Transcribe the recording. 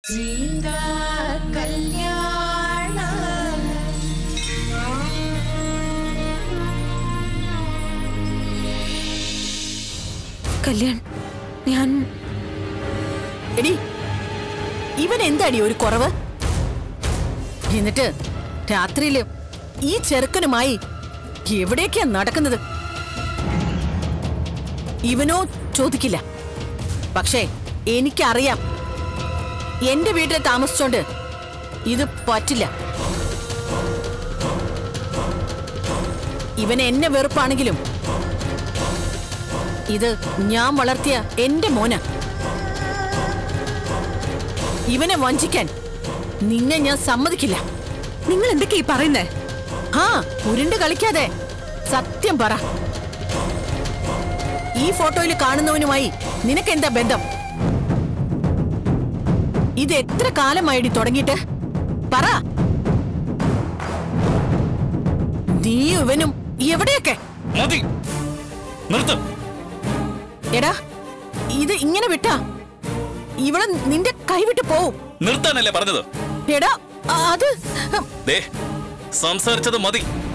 സീതാ കല്യാണ കല്യാൺ ഞാൻ എടി ഇവൻ എന്താടി ഒരു കുറവ് എന്നിട്ട് രാത്രിയില് ഈ ചെറുക്കനുമായി എവിടേക്കാ നടക്കുന്നത് ഇവനോ ചോദിക്കില്ല പക്ഷേ എനിക്കറിയാം എന്റെ വീട്ടിൽ താമസിച്ചോണ്ട് ഇത് പറ്റില്ല ഇവൻ എന്നെ വെറുപ്പാണെങ്കിലും ഇത് ഞാൻ വളർത്തിയ എന്റെ മോന ഇവനെ വഞ്ചിക്കാൻ നിന്നെ ഞാൻ സമ്മതിക്കില്ല നിങ്ങൾ എന്തൊക്കെയാ ഈ പറയുന്നേ ആ ഉരുണ്ട് കളിക്കാതെ സത്യം പറ ഈ ഫോട്ടോയിൽ കാണുന്നവനുമായി നിനക്കെന്താ ബന്ധം ഇത് എത്ര കാലമായിടി തുടങ്ങിയിട്ട് പറ നീ ഇവനും എവിടെയൊക്കെ മതി നിർത്ത് എടാ ഇത് ഇങ്ങനെ വിട്ടാ ഇവിടെ നിന്റെ കൈവിട്ട് പോവും നിർത്താനല്ലേ പറഞ്ഞത് എടാ അത് ദേ സംസാരിച്ചത് മതി